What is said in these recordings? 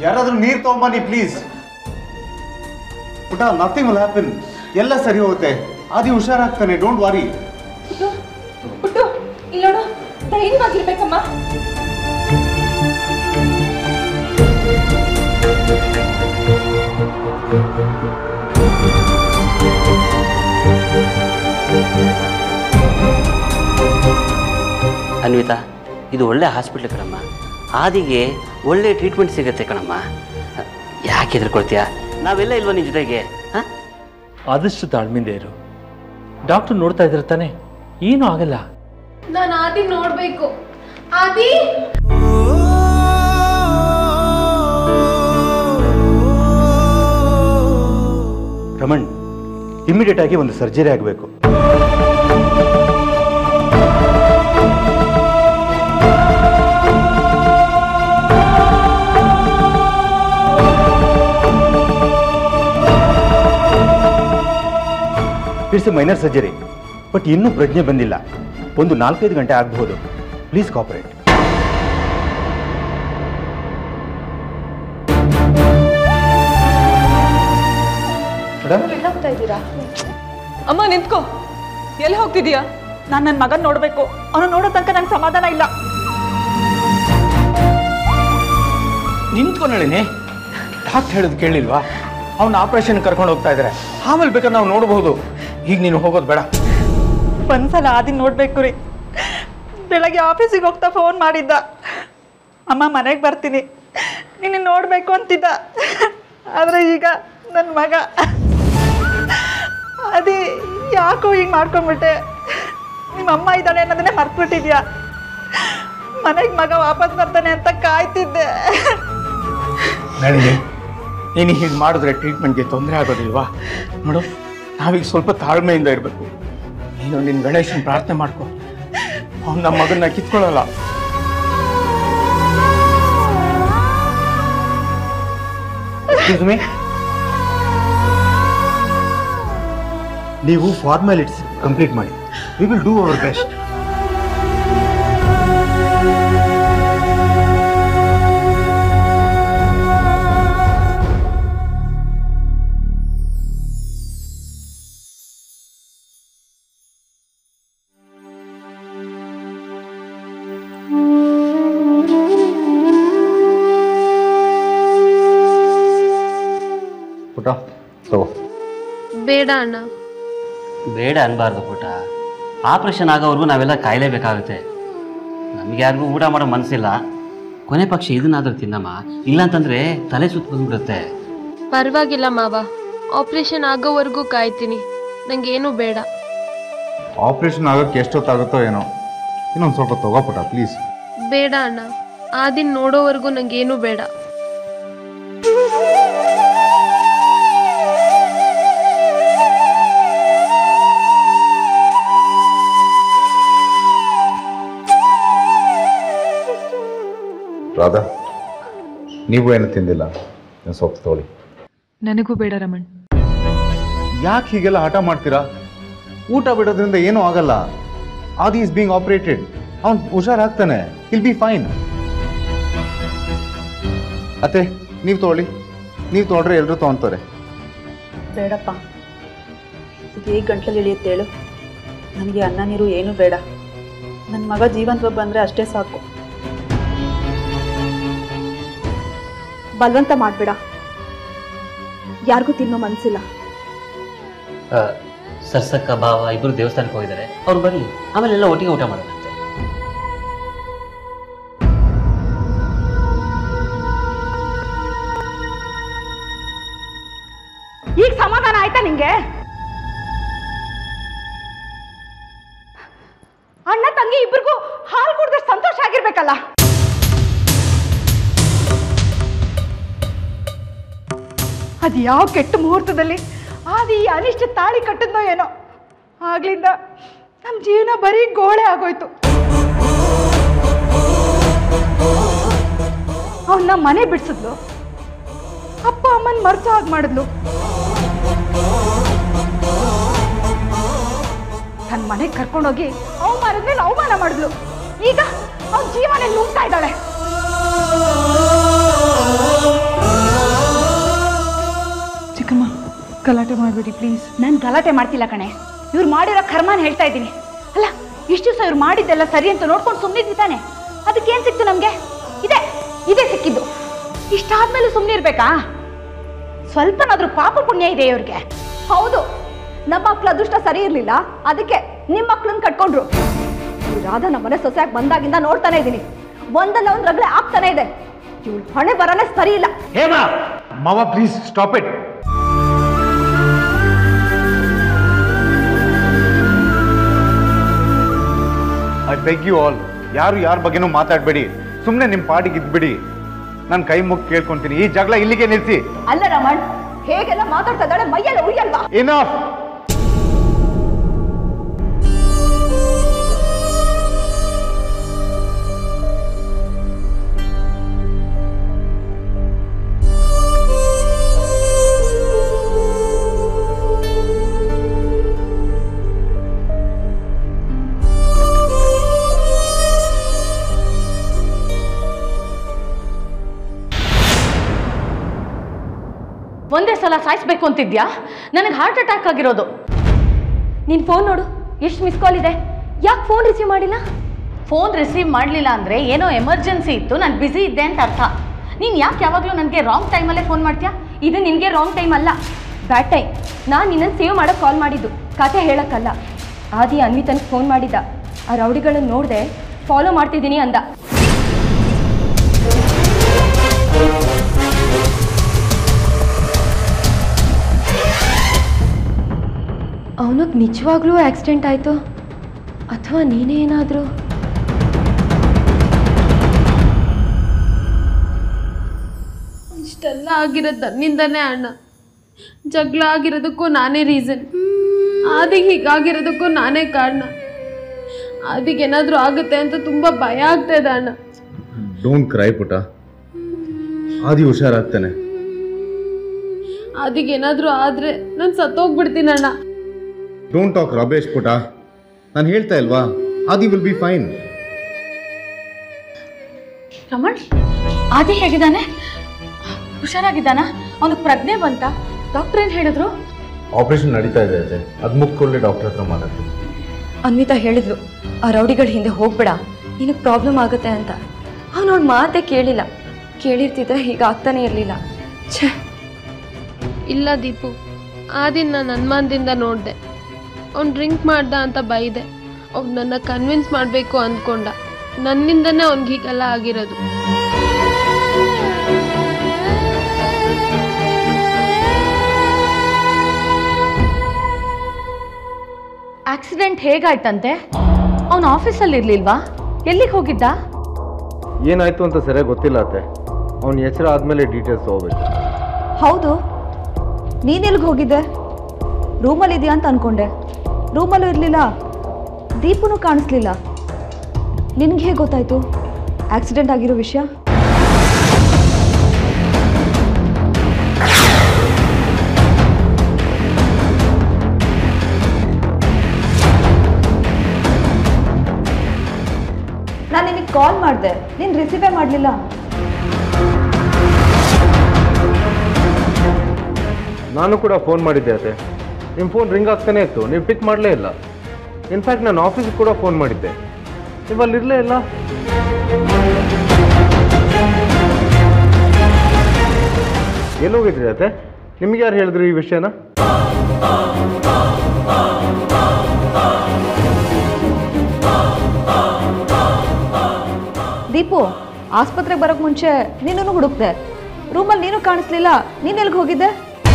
ಯಾರಾದ್ರೂ ನೀರು ತಗೊಂಬನ್ನಿ ಪ್ಲೀಸ್ ಪುಟ ನಥಿಂಗ್ ವಿಲ್ ಹ್ಯಾಪನ್ ಎಲ್ಲ ಸರಿ ಹೋಗುತ್ತೆ ಆದಿ ಹುಷಾರಾಗ್ತಾನೆ ಡೋಂಟ್ ವಾರಿ ಪುಟ್ಟು ಪುಟ್ಟು ಇಲ್ಲೋಡು ಧೈರ್ಯವಾಗಿರ್ಬೇಕಮ್ಮ ಅನ್ವಿತಾ ಇದು ಒಳ್ಳೆ ಹಾಸ್ಪಿಟ್ಲ್ ಕಣಮ್ಮ ಆದಿಗೆ ಒಳ್ಳೆ ಟ್ರೀಟ್ಮೆಂಟ್ ಸಿಗುತ್ತೆ ಕಣಮ್ಮ ಯಾಕೆ ಹೆದರ್ಕೊಳ್ತೀಯ ನಾವೆಲ್ಲ ಇಲ್ವಾ ನಿನ್ನ ಜೊತೆಗೆ ಹಾಂ ಆದಷ್ಟು ತಾಳ್ಮೆಯಿಂದ ಇರು ಡಾಕ್ಟರ್ ನೋಡ್ತಾ ಇದ್ರೆ ತಾನೆ ಏನೂ ಆಗಲ್ಲ ನಾನು ಆದಿ ನೋಡ್ಬೇಕು ಆದಿ ರಮಣ್ ಇಮಿಡಿಯೇಟ್ ಆಗಿ ಒಂದು ಸರ್ಜರಿ ಆಗಬೇಕು it's a minor surgery but ಇನ್ನೂ ಪ್ರಜ್ಞೆ ಬಂದಿಲ್ಲ ಒಂದು ನಾಲ್ಕೈದು ಗಂಟೆ ಆಗಬಹುದು ಪ್ಲೀಸ್ ಕಾಪರೇಟ್ ಮೇಡಮ್ ಎಲ್ಲೋಗ್ತಾ ಇದ್ದೀರಾ ಅಮ್ಮ ನಿಂತ್ಕೋ ಎಲ್ಲಿ ಹೋಗ್ತಿದೀಯಾ ನಾನು ನನ್ನ ಮಗನ್ ನೋಡಬೇಕು ಅವನು ನೋಡೋ ತನಕ ನಂಗೆ ಸಮಾಧಾನ ಇಲ್ಲ ನಿಂತ್ಕೊಂಡಳಿನಿ ಡಾಕ್ಟರ್ ಹೇಳೋದು ಕೇಳಿಲ್ವಾ ಅವ್ನ ಆಪರೇಷನ್ ಕರ್ಕೊಂಡು ಹೋಗ್ತಾ ಇದ್ದಾರೆ ಆಮೇಲೆ ಬೇಕಾದ್ರೆ ನಾವು ನೋಡಬಹುದು ಈಗ ನೀನು ಹೋಗೋದು ಬೇಡ ಒಂದ್ಸಲ ಆದಿನ ನೋಡ್ಬೇಕು ರೀ ಬೆಳಗ್ಗೆ ಆಫೀಸಿಗೆ ಹೋಗ್ತಾ ಫೋನ್ ಮಾಡಿದ್ದ ಅಮ್ಮ ಮನೆಗೆ ಬರ್ತೀನಿ ನಿನ್ನ ನೋಡಬೇಕು ಅಂತಿದ್ದ ಆದರೆ ಈಗ ನನ್ನ ಮಗ ಅದೇ ಯಾಕೋ ಈಗ ಮಾಡ್ಕೊಂಡ್ಬಿಟ್ಟೆ ನಿಮ್ಮ ಅಮ್ಮ ಇದ್ದಾಳೆ ಅನ್ನೋದನ್ನೇ ಮರ್ತ್ಬಿಟ್ಟಿದ್ಯಾ ಮನೆಗೆ ಮಗ ವಾಪಸ್ ಬರ್ತಾನೆ ಅಂತ ಕಾಯ್ತಿದ್ದೆ ನಳಿನಿ ನೀನು ಹೀಗೆ ಮಾಡಿದ್ರೆ ಟ್ರೀಟ್ಮೆಂಟ್ಗೆ ತೊಂದರೆ ಆಗೋದಿಲ್ವಾ ನೋಡು ನಾವೀಗ ಸ್ವಲ್ಪ ತಾಳ್ಮೆಯಿಂದ ಇರಬೇಕು ನೀನು ನಿನ್ನ ಗಣೇಶನ ಪ್ರಾರ್ಥನೆ ಮಾಡ್ಕೊ ಅವ್ನು ನಮ್ಮ ಮಗನ್ನ ಕಿತ್ಕೊಳ್ಳಲ್ಲ ಎಕ್ಸ್ಕ್ಯೂಸ್ ಮೀ ನೀವು ಫಾರ್ಮಾಲಿಟೀಸ್ ಕಂಪ್ಲೀಟ್ ಮಾಡಿ we will do our best ಪುಟ ತಗೋ ಬೇಡ ಅಣ್ಣ ಬೇಡ ಅನ್ಬಾರ್ದು ಪುಟ ಆಪ್ರೇಷನ್ ಆಗೋವರೆಗೂ ನಾವೆಲ್ಲ ಕಾಯಲೇಬೇಕಾಗುತ್ತೆ ನಮ್ಗೆ ಯಾರಿಗೂ ಊಟ ಮಾಡೋ ಮನಸ್ಸಿಲ್ಲ ಕೊನೆ ಪಕ್ಷ ಇದನ್ನಾದ್ರೂ ತಿನ್ನಮ್ಮ ಇಲ್ಲಾಂತಂದ್ರೆ ತಲೆ ಸುತ್ತ ಬಂದ್ಬಿಡುತ್ತೆ ಪರವಾಗಿಲ್ಲ ಮಾವ ಆಪರೇಷನ್ ಆಗೋವರೆಗೂ ಕಾಯ್ತೀನಿ ನಂಗೇನು ಬೇಡ ಆಪರೇಷನ್ ಆಗೋಕ್ಕೆ ಎಷ್ಟೊತ್ತಾಗುತ್ತೋ ಏನೋ ಇನ್ನೊಂದು ಸ್ವಲ್ಪ ತಗೋ ಪುಟ ಪ್ಲೀಸ್ ಬೇಡ ಅಣ್ಣ ಆ ದಿನ ನೋಡೋವರೆಗೂ ನಂಗೇನು ಬೇಡ ರಾಧಾ ನೀವು ಏನು ತಿಂದಿಲ್ಲ ನೀವು ಸ್ವಲ್ಪ ತಗೊಳ್ಳಿ ನನಗೂ ಬೇಡ ರಮಣ್ ಯಾಕೆ ಹೀಗೆಲ್ಲ ಹಠ ಮಾಡ್ತೀರಾ ಊಟ ಬಿಡೋದ್ರಿಂದ ಏನೂ ಆಗಲ್ಲ ಆದಿ ಇಸ್ ಬೀಂಗ್ ಆಪರೇಟೆಡ್ ಅವ್ನು ಹುಷಾರಾಗ್ತಾನೆ ವಿಲ್ ಬಿ ಫೈನ್ ಅತ್ತೆ ನೀವು ತಗೊಳ್ಳಿ ನೀವು ತೊಗೊಂಡ್ರೆ ಎಲ್ಲರೂ ತೊಗೊಂತಾರೆ ಬೇಡಪ್ಪ ಇದು ಹೇಗೆ ಗಂಟ್ಲಲ್ಲಿ ಇಳಿಯುತ್ತೇಳು ನನಗೆ ಅನ್ನ ನೀರು ಏನೂ ಬೇಡ ನನ್ನ ಮಗ ಜೀವಂತವಾಗಿ ಬಂದರೆ ಅಷ್ಟೇ ಸಾಕು ಬಲವಂತ ಮಾಡಬೇಡ ಯಾರಿಗೂ ತಿನ್ನೋ ಮನಸ್ಸಿಲ್ಲ ಆ, ಸರ್ಸಕ್ಕ ಭಾವ ಇಬ್ಬರು ದೇವಸ್ಥಾನಕ್ಕೆ ಹೋಗಿದ್ದಾರೆ ಅವ್ರು ಬರಲಿ ಆಮೇಲೆ ಎಲ್ಲ ಒಟ್ಟಿಗೆ ಊಟ ಮಾಡೋಣಂತೆ ಈಗ ಸಮಾಧಾನ ಆಯ್ತಾ ನಿಂಗೆ ಅಣ್ಣ ತಂಗಿ ಇಬ್ಬರಿಗೂ ಹಾಲು ಕುಡಿದ್ರೆ ಸಂತೋಷ ಆಗಿರ್ಬೇಕಲ್ಲ ಅದು ಯಾವ ಕೆಟ್ಟ ಮುಹೂರ್ತದಲ್ಲಿ ಆದಿ ಈ ಅನಿಷ್ಟ ತಾಳಿ ಕಟ್ಟಿದ್ನೋ ಏನೋ ಆಗ್ಲಿಂದ ನಮ್ಮ ಜೀವನ ಬರೀ ಗೋಳೆ ಆಗೋಯ್ತು ಅವನ್ನ ಮನೆ ಬಿಡ್ಸಿದ್ಲು ಅಪ್ಪ ಅಮ್ಮನ ಮರ್ತು ಹಾಗೆ ಮಾಡಿದ್ಲು ನನ್ನ ಮನೆಗೆ ಕರ್ಕೊಂಡೋಗಿ ಅವಮಾನದ ಮೇಲೆ ಅವಮಾನ ಮಾಡಿದ್ಲು ಈಗ ಅವನ ಜೀವನ ನುಂಗ್ತಾ ಇದ್ದಾಳೆ ಚಿಕ್ಕಮ್ಮ ಗಲಾಟೆ ಮಾಡಬೇಡಿ ಪ್ಲೀಸ್ ನಾನು ಗಲಾಟೆ ಮಾಡ್ತಿಲ್ಲ ಕಣೆ ಇವ್ರು ಮಾಡಿರೋ ಕರ್ಮನ ಹೇಳ್ತಾ ಇದ್ದೀನಿ ಅಲ್ಲ ಇಷ್ಟು ದಿವಸ ಇವ್ರು ಮಾಡಿದ್ದೆಲ್ಲ ಸರಿ ಅಂತ ನೋಡ್ಕೊಂಡು ಸುಮ್ಮನಿದ್ವಿ ತಾನೆ ಅದಕ್ಕೇನು ಸಿಕ್ತು ನಮಗೆ ಇದೆ ಇದೇ ಸಿಕ್ಕಿದ್ದು ಇಷ್ಟಾದ್ಮೇಲೆ ಸುಮ್ಮನೆ ಇರ್ಬೇಕಾ ಸ್ವಲ್ಪನಾದ್ರೂ ಪಾಪ ಪುಣ್ಯ ಇದೆ ಇವ್ರಿಗೆ ಹೌದು ನಮ್ಮ ಮಕ್ಳ ಅದೃಷ್ಟ ಸರಿ ಇರಲಿಲ್ಲ ಅದಕ್ಕೆ ನಿಮ್ಮ ಮಕ್ಳನ್ನ ಕಟ್ಕೊಂಡ್ರು ಈ ರಾಧಾ ನಮ್ಮ ಮನೆ ಸೊಸೆಯಾಗಿ ಬಂದಾಗಿಂದ ನೋಡ್ತಾನೆ ಇದ್ದೀನಿ ಒಂದಲ್ಲ ಒಂದು ರಗಳೆ ಆಗ್ತಾನೆ ಇದೆ ಇವಳು ಹಣೆ ಬರನೇ ಸರಿ ಇಲ್ಲ ಹೇಮಾ ಮಾವ please stop it I beg you all ಯಾರು ಯಾರ ಬಗ್ಗೆನೂ ಮಾತಾಡಬೇಡಿ ಸುಮ್ಮನೆ ನಿಮ್ಮ ಪಾಡಿಗೆ ಇದ್ಬಿಡಿ ನಾನು ಕೈ ಮುಗಿ ಕೇಳ್ಕೊಂತೀನಿ ಈ ಜಗಳ ಇಲ್ಲಿಗೆ ನಿಲ್ಲಿಸಿ ಅಲ್ಲ ರಮಣ್ ಹೇಗೆಲ್ಲ ಮಾತಾಡ್ತಾ ಇದ್ದಾಳೆ ಮೈಯೆಲ್ಲ ಉಯ್ಯಲ್ವಾ ಇನಫ್ ಒಂದೇ ಸಲ ಸಾಯಿಸ್ಬೇಕು ಅಂತಿದ್ಯಾ ನನಗೆ ಹಾರ್ಟ್ ಅಟ್ಯಾಕ್ ಆಗಿರೋದು ನಿನ್ ಫೋನ್ ನೋಡು ಎಷ್ಟು ಮಿಸ್ ಕಾಲ್ ಇದೆ ಯಾಕೆ ಫೋನ್ ರಿಸೀವ್ ಮಾಡಿಲ್ಲ ಫೋನ್ ರಿಸೀವ್ ಮಾಡಲಿಲ್ಲ ಅಂದರೆ ಏನೋ ಎಮರ್ಜೆನ್ಸಿ ಇತ್ತು ನಾನು ಬ್ಯುಸಿ ಇದ್ದೆ ಅಂತ ಅರ್ಥ ನೀನು ಯಾಕೆ ಯಾವಾಗಲೂ ನನಗೆ ರಾಂಗ್ ಟೈಮಲ್ಲೇ ಫೋನ್ ಮಾಡ್ತೀಯಾ ಇದು ನಿನಗೆ ರಾಂಗ್ ಟೈಮ್ ಅಲ್ಲ ಬ್ಯಾಡ್ ಟೈಮ್ ನಾನು ನಿನ್ನನ್ನು ಸೇವ್ ಮಾಡೋಕೆ ಕಾಲ್ ಮಾಡಿದ್ದು ಕತೆ ಹೇಳಕ್ಕಲ್ಲ ಆದಿ ಅನ್ವಿತನ್ಗೆ ಫೋನ್ ಮಾಡಿದ್ದ ಆ ರೌಡಿಗಳನ್ನು ನೋಡಿದೆ ಫಾಲೋ ಮಾಡ್ತಿದ್ದೀನಿ ಅಂದ ಅವನಿಗೆ ನಿಜವಾಗ್ಲೂ ಆಕ್ಸಿಡೆಂಟ್ ಆಯಿತು ಅಥವಾ ನೀನೇ ಏನಾದರೂ ಇಷ್ಟೆಲ್ಲ ಆಗಿರೋದು ನನ್ನಿಂದನೇ ಅಣ್ಣ ಜಗಳ ಆಗಿರೋದಕ್ಕೂ ನಾನೇ ರೀಸನ್ ಆದಿಗೆ ಹೀಗಾಗಿರೋದಕ್ಕೂ ನಾನೇ ಕಾರಣ ಆದಿಗೆ ಏನಾದರೂ ಆಗುತ್ತೆ ಅಂತ ತುಂಬ ಭಯ ಆಗ್ತಾ ಇದೆ ಅಣ್ಣ ಡೋಂಟ್ ಕ್ರೈ ಪುಟ ಆದಿ ಹುಷಾರಾಗ್ತಾನೆ ಆದಿಗೆ ಏನಾದರೂ ಆದರೆ ನಾನು ಸತ್ತೋಗ್ಬಿಡ್ತೀನಿ ಅಣ್ಣ ಡೋಂಟ್ ಟಾಕ್ ರಬೇಶ್ ಪುಟ ನಾನು ಹೇಳ್ತಾ ಇಲ್ವಾ ಆದಿ ವಿಲ್ ಬಿ ಫೈನ್ ರಮಣ್ ಆದಿ ಹೇಗಿದ್ದಾನೆ ಹುಷಾರಾಗಿದ್ದಾನ ಅವನಿಗೆ ಪ್ರಜ್ಞೆ ಬಂತ ಡಾಕ್ಟರ್ ಏನು ಹೇಳಿದ್ರು ಆಪರೇಷನ್ ನಡೀತಾ ಇದೆ ಅದೇ ಅದು ಮುಗ್ಕೊಳ್ಳಿ ಡಾಕ್ಟರ್ ಹತ್ರ ಮಾತಾಡ್ತೀನಿ ಅನ್ವಿತಾ ಹೇಳಿದ್ಲು ಆ ರೌಡಿಗಳ ಹಿಂದೆ ಹೋಗ್ಬೇಡ ನಿನಗೆ ಪ್ರಾಬ್ಲಮ್ ಆಗುತ್ತೆ ಅಂತ ಅವನೋಳ ಮಾತೇ ಕೇಳಿಲ್ಲ ಕೇಳಿರ್ತಿದ್ರೆ ಹೀಗಾಗ್ತಾನೆ ಇರಲಿಲ್ಲ ಛೇ ಇಲ್ಲ ದೀಪು ಆ ದಿನ ನಾನು ಅನುಮಾನದಿಂದ ನೋಡಿದೆ ಅವ್ನು ಡ್ರಿಂಕ್ ಮಾಡ್ದ ಅಂತ ಬೈದೆ ಅವ್ನು ನನ್ನ ಕನ್ವಿನ್ಸ್ ಮಾಡಬೇಕು ಅಂದ್ಕೊಂಡ ನನ್ನಿಂದನೇ ಅವ್ನಿಗೆ ಹೀಗೆಲ್ಲ ಆಗಿರೋದು ಆಕ್ಸಿಡೆಂಟ್ ಹೇಗಾಯ್ತಂತೆ ಅವನು ಆಫೀಸಲ್ಲಿ ಇರ್ಲಿಲ್ವಾ ಎಲ್ಲಿಗೆ ಹೋಗಿದ್ದ ಏನಾಯ್ತು ಅಂತ ಸರಿಯಾಗಿ ಗೊತ್ತಿಲ್ಲ ಅತ್ತೆ ಅವ್ನ ಹೆಸರು ಆದಮೇಲೆ ಡೀಟೇಲ್ಸ್ ಹೋಗ್ಬೇಕು ಹೌದು ನೀನೆಲ್ಲಿಗೆ ಹೋಗಿದ್ದೆ ರೂಮಲ್ಲಿ ಇದೆಯಾ ಅಂತ ಅನ್ಕೊಂಡೆ ರೂಮಲ್ಲೂ ಇರಲಿಲ್ಲ ದೀಪನೂ ಕಾಣಿಸ್ಲಿಲ್ಲ ನಿನಗೆ ಹೇಗೆ ಗೊತ್ತಾಯ್ತು ಆಕ್ಸಿಡೆಂಟ್ ಆಗಿರೋ ವಿಷಯ ನಾನು ನಿನಗೆ ಕಾಲ್ ಮಾಡಿದೆ ನೀನು ರಿಸೀವೇ ಮಾಡಲಿಲ್ಲ ನಾನು ಕೂಡ ಫೋನ್ ಮಾಡಿದ್ದೆ ಅತ್ತೆ ನಿಮ್ಮ ಫೋನ್ ರಿಂಗ್ ಆಗ್ತಾನೆ ಇತ್ತು ನೀವು ಪಿಕ್ ಮಾಡಲೇ ಇಲ್ಲ ಇನ್ಫ್ಯಾಕ್ಟ್ ನಾನು ಆಫೀಸ್ಗೆ ಕೂಡ ಫೋನ್ ಮಾಡಿದ್ದೆ ನೀವು ಅಲ್ಲಿ ಇರಲೇ ಇಲ್ಲ ಎಲ್ಲೋಗಿದ್ರಿ ಅತ್ತೆ ನಿಮ್ಗೆ ಯಾರು ಹೇಳಿದ್ರು ಈ ವಿಷಯನ ದೀಪು ಆಸ್ಪತ್ರೆಗೆ ಬರೋಕ್ ಮುಂಚೆ ನಿನ್ನನ್ನು ಹುಡುಕ್ದೆ ರೂಮಲ್ಲಿ ನೀನು ಕಾಣಿಸ್ಲಿಲ್ಲ ನೀನು ಎಲ್ಲಿಗೆ ಹೋಗಿದ್ದೆ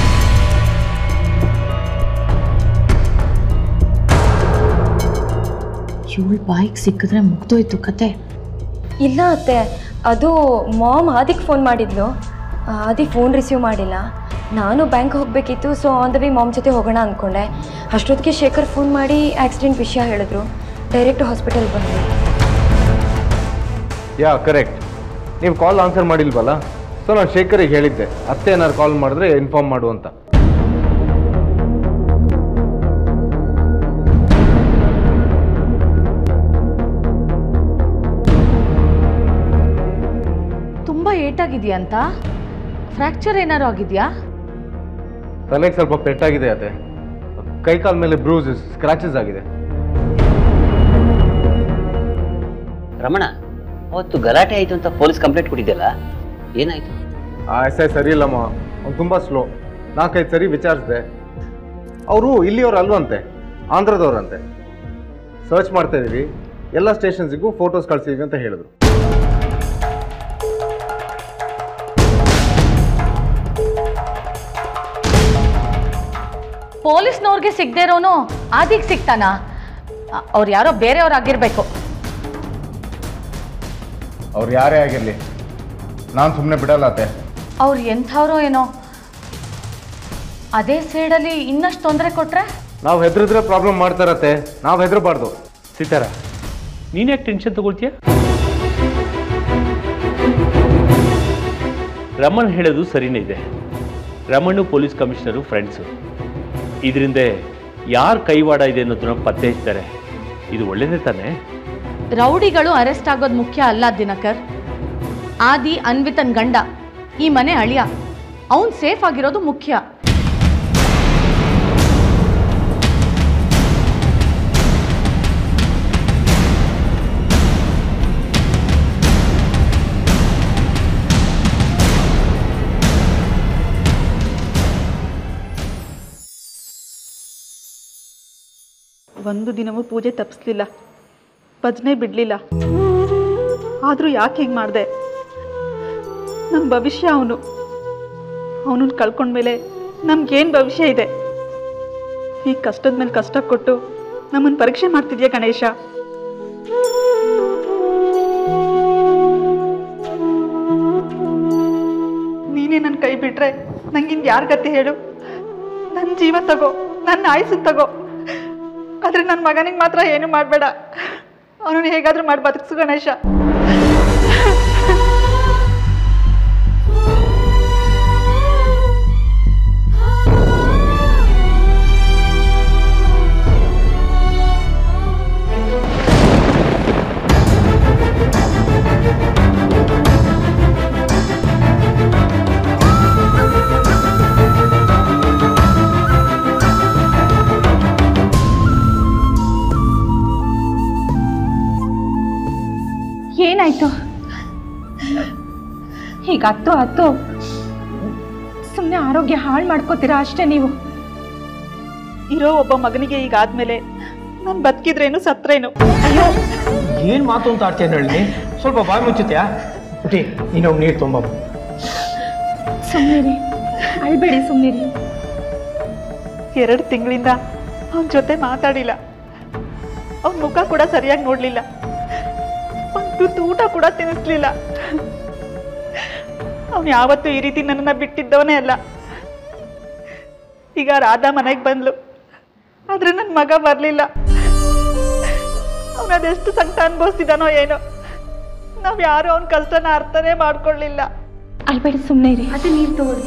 ಇವಳು ಬಾಯಿಗೆ ಸಿಕ್ಕಿದ್ರೆ ಮುಗ್ದೋಯ್ತು ಕತೆ ಇಲ್ಲ ಅತ್ತೆ ಅದು ಮಾಮ್ ಆದಿಗೆ ಫೋನ್ ಮಾಡಿದ್ಲು ಆದಿ ಫೋನ್ ರಿಸೀವ್ ಮಾಡಿಲ್ಲ ನಾನು ಬ್ಯಾಂಕ್ ಹೋಗಬೇಕಿತ್ತು so on the way mom ಜೊತೆ ಹೋಗೋಣ ಅಂದ್ಕೊಂಡೆ ಅಷ್ಟೊತ್ತಿಗೆ ಶೇಖರ್ ಫೋನ್ ಮಾಡಿ ಆಕ್ಸಿಡೆಂಟ್ ವಿಷಯ ಹೇಳಿದ್ರು ಡೈರೆಕ್ಟ್ ಹಾಸ್ಪಿಟಲ್ ಬಂದ್ವಿ ಯಾ ಕರೆಕ್ಟ್ ನೀವು ಕಾಲ್ ಆನ್ಸರ್ ಮಾಡಿಲ್ವಲ್ಲ ಸೊ ನಾನು ಶೇಖರಿಗೆ ಹೇಳಿದ್ದೆ ಅತ್ತೆ ಏನಾದ್ರು ಕಾಲ್ ಮಾಡಿದ್ರೆ ಇನ್ಫಾರ್ಮ್ ಮಾಡು ಅಂತ ತುಂಬ ಏಟಾಗಿದೆಯಾ ಅಂತ ಫ್ರ್ಯಾಕ್ಚರ್ ಏನಾರು ಆಗಿದೆಯಾ ತಲೆಗೆ ಸ್ವಲ್ಪ ಪೆಟ್ಟಾಗಿದೆ ಅತ್ತೆ ಕೈ ಕಾಲ ಮೇಲೆ ಬ್ರೂಸಸ್ ಸ್ಕ್ರಾಚಸ್ ಆಗಿದೆ ರಮಣ ಅವತ್ತು ಗಲಾಟೆ ಆಯಿತು ಅಂತ ಪೊಲೀಸ್ ಕಂಪ್ಲೇಂಟ್ ಕೊಟ್ಟಿದ್ದೆಲ್ಲ ಏನಾಯಿತು ಆ ಎಸ್ ಐ ಸರಿ ಇಲ್ಲಮ್ಮ ಅವ್ನು ತುಂಬ ಸ್ಲೋ ನಾಲ್ಕೈದು ಸರಿ ವಿಚಾರಿಸಿದೆ ಅವರು ಇಲ್ಲಿಯವ್ರು ಅಲ್ವಂತೆ ಆಂಧ್ರದವ್ರಂತೆ ಸರ್ಚ್ ಮಾಡ್ತಾ ಇದೀವಿ ಎಲ್ಲ ಸ್ಟೇಷನ್ಸಿಗೂ ಫೋಟೋಸ್ ಕಳ್ಸಿದ್ವಿ ಅಂತ ಹೇಳಿದ್ರು ಪೊಲೀಸ್ನವ್ರಿಗೆ ಸಿಗದೆ ಇರೋನು ಆದಿಗೆ ಸಿಗ್ತಾನ ಅವ್ರು ಯಾರೋ ಬೇರೆಯವ್ರಾಗಿರ್ಬೇಕು ಅವ್ರು ಯಾರೇ ಆಗಿರಲಿ ನಾನು ಸುಮ್ಮನೆ ಬಿಡಲ್ಲ ಅತ್ತೆ ಅವ್ರು ಎಂಥವ್ರೋ ಏನೋ ಅದೇ ಸೈಡಲ್ಲಿ ಇನ್ನಷ್ಟು ತೊಂದರೆ ಕೊಟ್ರೆ ನಾವು ಹೆದರಿದ್ರೆ ಪ್ರಾಬ್ಲಮ್ ಮಾಡ್ತಾರತ್ತೆ ನಾವು ಹೆದರಬಾರ್ದು ಸೀತಾರ ನೀನು ಯಾಕೆ ಟೆನ್ಷನ್ ತಗೊಳ್ತೀಯ ರಮಣ್ ಹೇಳೋದು ಸರಿನೇ ಇದೆ ರಮಣ್ಣು ಪೊಲೀಸ್ ಕಮಿಷನರು ಫ್ರೆಂಡ್ಸು ಇದರಿಂದ ಯಾರು ಕೈವಾಡ ಇದೆ ಅನ್ನೋದನ್ನ ಪತ್ತೆ ಹಚ್ತಾರೆ ಇದು ಒಳ್ಳೇದೇ ತಾನೇ ರೌಡಿಗಳು ಅರೆಸ್ಟ್ ಆಗೋದು ಮುಖ್ಯ ಅಲ್ಲ ದಿನಕರ್ ಆದಿ ಅನ್ವಿತನ್ ಗಂಡ ಈ ಮನೆ ಅಳಿಯ ಅವನ್ ಸೇಫ್ ಆಗಿರೋದು ಮುಖ್ಯ ಒಂದು ದಿನವೂ ಪೂಜೆ ತಪ್ಪಿಸ್ಲಿಲ್ಲ ಭಜನೆ ಬಿಡಲಿಲ್ಲ ಆದರೂ ಯಾಕೆ ಹಿಂಗೆ ಮಾಡಿದೆ ನಮ್ಮ ಭವಿಷ್ಯ ಅವನು ಅವನನ್ನು ಕಳ್ಕೊಂಡ್ಮೇಲೆ ನಮ್ಗೇನು ಭವಿಷ್ಯ ಇದೆ ಈ ಕಷ್ಟದ ಮೇಲೆ ಕಷ್ಟ ಕೊಟ್ಟು ನಮ್ಮನ್ನು ಪರೀಕ್ಷೆ ಮಾಡ್ತಿದ್ಯಾ ಗಣೇಶ ನೀನೇ ನನ್ನ ಕೈ ಬಿಟ್ರೆ ನಂಗಿನ್ ಯಾರ ಗತಿ ಹೇಳು ನನ್ನ ಜೀವ ತಗೋ ನನ್ನ ಆಯುಸ್ಸು ತಗೋ ಆದ್ರೆ ನನ್ನ ಮಗನಿಗೆ ಮಾತ್ರ ಏನು ಮಾಡಬೇಡ ಅವನನ್ನು ಹೇಗಾದ್ರೂ ಮಾಡಿ ಬದುಕ್ಸು ಗಣೇಶ ಏನಾಯ್ತು ಈಗ ಹತ್ತು ಹತ್ತು ಸುಮ್ಮನೆ ಆರೋಗ್ಯ ಹಾಳು ಮಾಡ್ಕೋತೀರಾ ಅಷ್ಟೇ ನೀವು ಇರೋ ಒಬ್ಬ ಮಗನಿಗೆ ಈಗ ಆದ್ಮೇಲೆ ನಾನು ಬದುಕಿದ್ರೇನು ಸತ್ರೇನು ಏನು ಮಾತು ಅಂತ ಆಡ್ತೀಯ ಹೇಳಿ ಸ್ವಲ್ಪ ಬಾಯಿ ಮುಚ್ಚುತ್ತೀಯಾ ಪುಟಿ ನೀನು ಹೋಗಿ ನೀರು ತುಂಬ ಸುಮ್ಮನಿರಿ ಅಳ್ಬೇಡಿ ಸುಮ್ಮನಿರಿ ಎರಡು ತಿಂಗಳಿಂದ ಅವನ ಜೊತೆ ಮಾತಾಡಿಲ್ಲ ಅವನ ಮುಖ ಕೂಡ ಸರಿಯಾಗಿ ನೋಡಲಿಲ್ಲ ಒಂದು ತುತ್ತು ಊಟ ಕೂಡ ತಿನ್ನಿಸ್ಲಿಲ್ಲ ಅವನು ಯಾವತ್ತೂ ಈ ರೀತಿ ನನ್ನನ್ನು ಬಿಟ್ಟಿದ್ದವನೇ ಅಲ್ಲ ಈಗ ರಾಧಾ ಮನೆಗೆ ಬಂದ್ಲು ಆದ್ರೆ ನನ್ನ ಮಗ ಬರಲಿಲ್ಲ ಅವನು ಅದೆಷ್ಟು ಸಂಕಟ ಅನುಭವಿಸ್ತಿದ್ದಾನೋ ಏನೋ ನಾವು ಯಾರು ಅವನ ಕಷ್ಟನ ಅರ್ಥನೇ ಮಾಡ್ಕೊಳ್ಳಿಲ್ಲ ಅಳ್ಬೇಡಿ ಸುಮ್ಮನೆ ಇರಿ ಅದು ನೀರು ತಗೊಳ್ಳಿ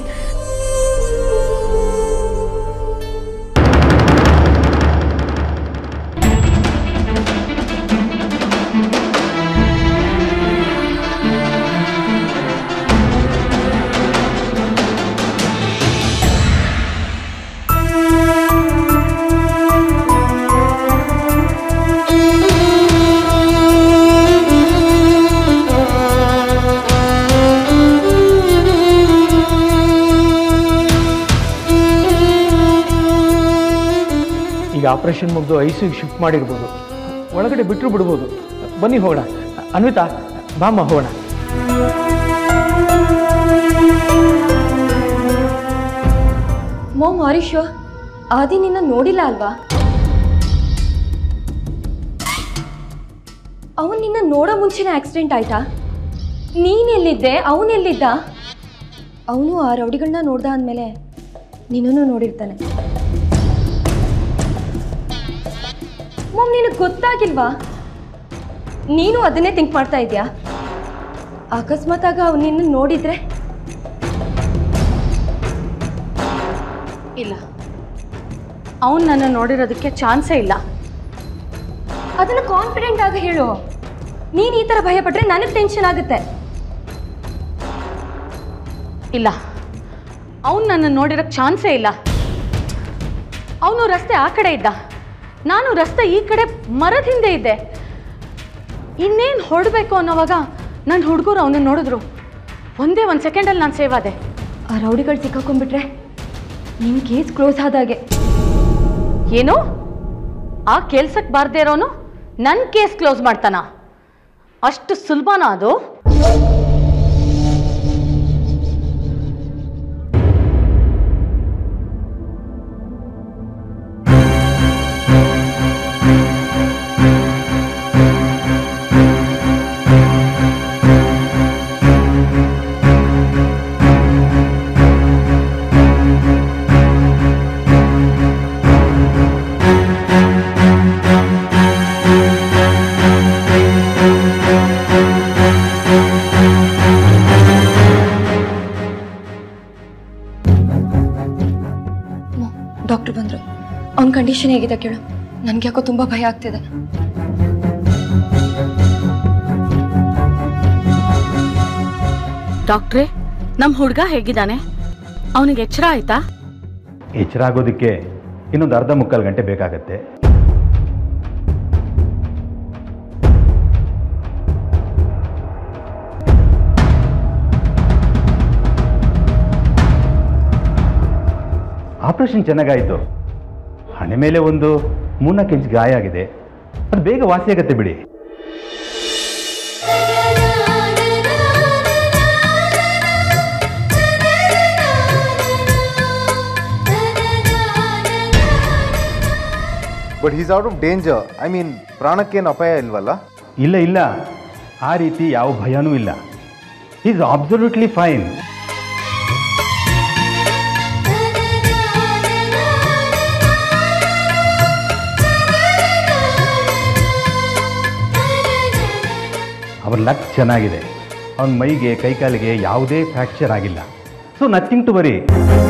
ಈಗ ಆಪರೇಷನ್ ಮುಗಿದು ಐಸಿಗೆ ಶಿಫ್ಟ್ ಮಾಡಿರ್ಬೋದು ಒಳಗಡೆ ಬಿಟ್ಟರು ಬಿಡ್ಬೋದು ಬನ್ನಿ ಹೋಗೋಣ ಅನ್ವಿತಾ ಬಾಮ್ಮ ಹೋಗೋಣ ಮೋಮ್ ಹರೀಶ್ ಆದಿ ನಿನ್ನ ನೋಡಿಲ್ಲ ಅಲ್ವಾ ಅವನು ನಿನ್ನ ನೋಡೋ ಮುಂಚೆನೇ ಆಕ್ಸಿಡೆಂಟ್ ಆಯ್ತಾ ನೀನ್ ಎಲ್ಲಿದ್ದೆ ಅವನು ಎಲ್ಲಿದ್ದ ಅವನು ಆ ರೌಡಿಗಳನ್ನ ನೋಡ್ದ ಅಂದಮೇಲೆ ನಿನ್ನನ್ನು ನೋಡಿರ್ತಾನೆ ಮೋಮ್ ನಿನಗೆ ಗೊತ್ತಾಗಿಲ್ವಾ ನೀನು ಅದನ್ನೇ ಥಿಂಕ್ ಮಾಡ್ತಾ ಇದೆಯಾ ಅಕಸ್ಮಾತಾಗ ಅವ್ನು ನಿನ್ನ ನೋಡಿದ್ರೆ ಇಲ್ಲ ಅವನು ನನ್ನ ನೋಡಿರೋದಕ್ಕೆ ಚಾನ್ಸೇ ಇಲ್ಲ ಅದನ್ನ ಕಾನ್ಫಿಡೆಂಟ್ ಆಗಿ ಹೇಳು ನೀನು ಈ ಥರ ಭಯ ಪಟ್ರೆ ನನಗೆ ಟೆನ್ಷನ್ ಆಗುತ್ತೆ ಇಲ್ಲ ಅವನು ನನ್ನ ನೋಡಿರೋಕ್ಕೆ ಚಾನ್ಸೇ ಇಲ್ಲ ಅವನು ರಸ್ತೆ ಆ ಕಡೆ ಇದ್ದ ನಾನು ರಸ್ತೆ ಈ ಕಡೆ ಮರದ ಹಿಂದೆ ಇದ್ದೆ ಇನ್ನೇನು ಹೊರಡಬೇಕು ಅನ್ನೋವಾಗ ನನ್ನ ಹುಡುಗರು ಅವನನ್ನು ನೋಡಿದ್ರು ಒಂದೇ ಒಂದು ಸೆಕೆಂಡಲ್ಲಿ ನಾನು ಸೇವ್ ಆದೆ ಆ ರೌಡಿಗಳು ಸಿಕ್ಕಾಕೊಂಡ್ಬಿಟ್ರೆ ನಿಮ್ಮ ಕೇಸ್ ಕ್ಲೋಸ್ ಆದಾಗೆ ಏನು ಆ ಕೆಲ್ಸಕ್ಕೆ ಬಾರ್ದೇ ಇರೋನು ನನ್ನ ಕೇಸ್ ಕ್ಲೋಸ್ ಮಾಡ್ತಾನ ಅಷ್ಟು ಸುಲಭನಾ ಅದು ಡಾಕ್ಟರ್ ಬಂದರು ಅವ್ನ ಕಂಡೀಷನ್ ಹೇಗಿದೆ ಕೇಳು ನನಗೆ ಯಾಕೋ ತುಂಬ ಭಯ ಆಗ್ತಿದೆ ಡಾಕ್ಟ್ರೇ ನಮ್ಮ ಹುಡುಗ ಹೇಗಿದ್ದಾನೆ ಅವನಿಗೆ ಎಚ್ಚರ ಆಯ್ತಾ ಎಚ್ಚರ ಆಗೋದಕ್ಕೆ ಇನ್ನೊಂದು ಅರ್ಧ ಮುಕ್ಕಾಲು ಗಂಟೆ ಬೇಕಾಗತ್ತೆ ಆಪರೇಷನ್ ಚೆನ್ನಾಗಾಯಿತು ಹಣೆ ಮೇಲೆ ಒಂದು ಮೂರ್ನಾಲ್ಕು ಇಂಚ್ ಗಾಯ ಆಗಿದೆ ಅದು ಬೇಗ ವಾಸಿಯಾಗತ್ತೆ ಬಿಡಿ but he's out of danger I mean ಪ್ರಾಣಕ್ಕೇನು ಅಪಾಯ ಇಲ್ವಲ್ಲ ಇಲ್ಲ ಇಲ್ಲ ಆ ರೀತಿ ಯಾವ ಭಯನೂ ಇಲ್ಲ ಈಸ್ ಅಬ್ಸಲ್ಯೂಟ್ಲಿ ಫೈನ್ ಅವ್ರ ಲಕ್ ಚೆನ್ನಾಗಿದೆ ಅವನ ಮೈಗೆ ಕೈಕಾಲಿಗೆ ಯಾವುದೇ ಫ್ರ್ಯಾಕ್ಚರ್ ಆಗಿಲ್ಲ ಸೊ ನಥಿಂಗ್ ಟು ವರಿ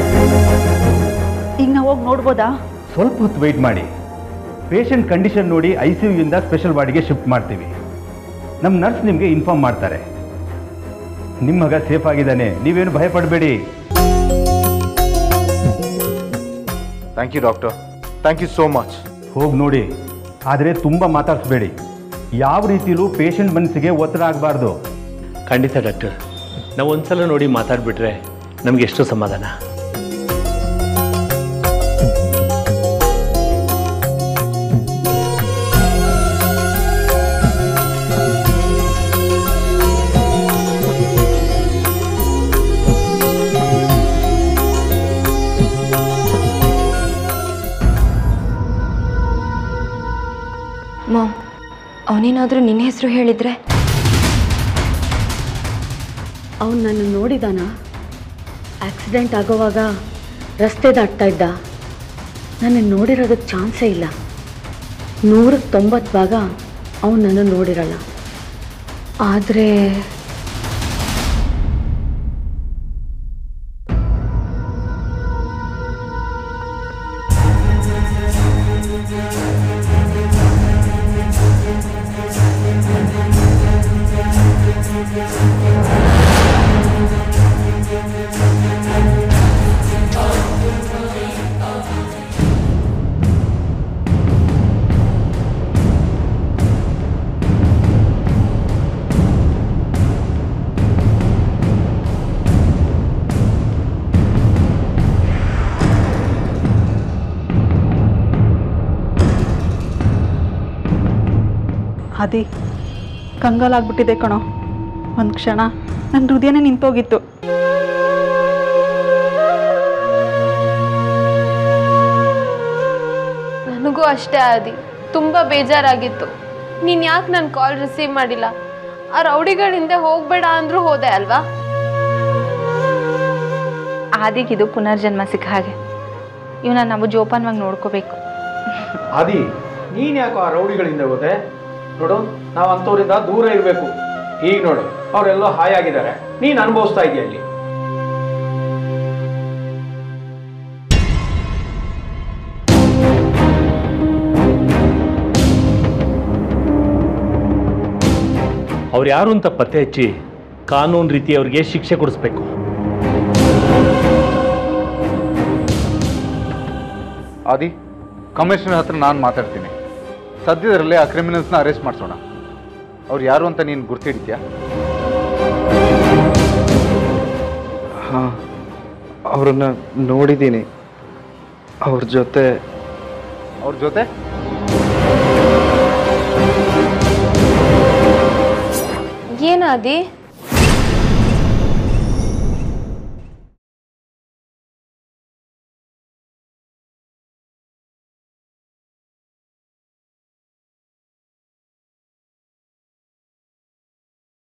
ಈಗ ನಾವು ಹೋಗಿ ನೋಡ್ಬೋದಾ ಸ್ವಲ್ಪ ಹೊತ್ತು ವೆಯ್ಟ್ ಮಾಡಿ ಪೇಷಂಟ್ ಕಂಡೀಷನ್ ನೋಡಿ ಐ ಸಿ ಯುಯಿಂದ ಸ್ಪೆಷಲ್ ವಾರ್ಡ್ಗೆ ಶಿಫ್ಟ್ ಮಾಡ್ತೀವಿ ನಮ್ಮ ನರ್ಸ್ ನಿಮಗೆ ಇನ್ಫಾರ್ಮ್ ಮಾಡ್ತಾರೆ ನಿಮ್ಮ ಮಗ ಸೇಫ್ ಆಗಿದ್ದಾನೆ ನೀವೇನು ಭಯ ಪಡಬೇಡಿ thank you doctor thank you so much ಹೋಗಿ ನೋಡಿ ಆದರೆ ತುಂಬ ಮಾತಾಡಿಸ್ಬೇಡಿ ಯಾವ ರೀತಿಲೂ ಪೇಷಂಟ್ ಮನಸ್ಸಿಗೆ ಒತ್ತಡ ಆಗಬಾರ್ದು ಖಂಡಿತ ಡಾಕ್ಟರ್ ನಾವು ಒಂದ್ಸಲ ನೋಡಿ ಮಾತಾಡ್ಬಿಟ್ರೆ ನಮ್ಗೆ ಎಷ್ಟು ಸಮಾಧಾನ ಮಾಮ್ ಅವನೇನಾದರೂ ನಿನ್ನ ಹೆಸರು ಹೇಳಿದ್ರೆ ಅವನು ನನ್ನ ನೋಡಿದಾನ ಆಕ್ಸಿಡೆಂಟ್ ಆಗೋವಾಗ ರಸ್ತೆ ದಾಟ್ತಾ ಇದ್ದ ನನ್ನ ನೋಡಿರೋದಕ್ಕೆ ಚಾನ್ಸೇ ಇಲ್ಲ ನೂರಕ್ಕೆ ತೊಂಬತ್ತು ಭಾಗ ಅವನು ನನ್ನ ನೋಡಿರಲ್ಲ ಆದರೆ ಅದಿ ಕಂಗಾಲಾಗ್ಬಿಟ್ಟಿದೆ ಕಣೋ ಒಂದು ಕ್ಷಣ ನನ್ನ ಹೃದಯನೇ ನಿಂತೋಗಿತ್ತು ನನಗೂ ಅಷ್ಟೇ ಆದಿ ತುಂಬ ಬೇಜಾರಾಗಿತ್ತು ನೀನು ಯಾಕೆ ನನ್ನ ಕಾಲ್ ರಿಸೀವ್ ಮಾಡಿಲ್ಲ ಆ ರೌಡಿಗಳ ಹಿಂದೆ ಹೋಗ್ಬೇಡ ಅಂದ್ರೂ ಹೋದೆ ಅಲ್ವಾ ಆದಿಗಿದು ಪುನರ್ಜನ್ಮ ಸಿಕ್ಕ ಹಾಗೆ ಇವನ ನಾವು ಜೋಪಾನವಾಗಿ ನೋಡ್ಕೋಬೇಕು ಆದಿ ನೀನ್ ಯಾಕೋ ಆ ರೌಡಿಗಳಿಂದ ಹೋದೆ ನೋಡು ನಾವು ಅಂಥವ್ರಿಂದ ದೂರ ಇರಬೇಕು ಈಗ ನೋಡು ಅವರೆಲ್ಲೋ ಹಾಯಾಗಿದ್ದಾರೆ ನೀನು ಅನುಭವಿಸ್ತಾ ಇದೆಯಾ ಅಲ್ಲಿ ಅವ್ರು ಯಾರು ಅಂತ ಪತ್ತೆ ಹಚ್ಚಿ ಕಾನೂನು ರೀತಿ ಅವ್ರಿಗೆ ಶಿಕ್ಷೆ ಕೊಡಿಸ್ಬೇಕು ಆದಿ ಕಮಿಷನರ್ ಹತ್ರ ನಾನು ಮಾತಾಡ್ತೀನಿ ಸದ್ಯದರಲ್ಲೇ ಆ ಕ್ರಿಮಿನಲ್ಸ್ನ ಅರೆಸ್ಟ್ ಮಾಡಿಸೋಣ ಅವ್ರು ಯಾರು ಅಂತ ನೀನು ಗುರ್ತಿಡಿದ್ಯಾ ಹಾಂ ಅವ್ರನ್ನ ನೋಡಿದ್ದೀನಿ ಅವ್ರ ಜೊತೆ ಅವ್ರ ಜೊತೆ ಏನಾದಿ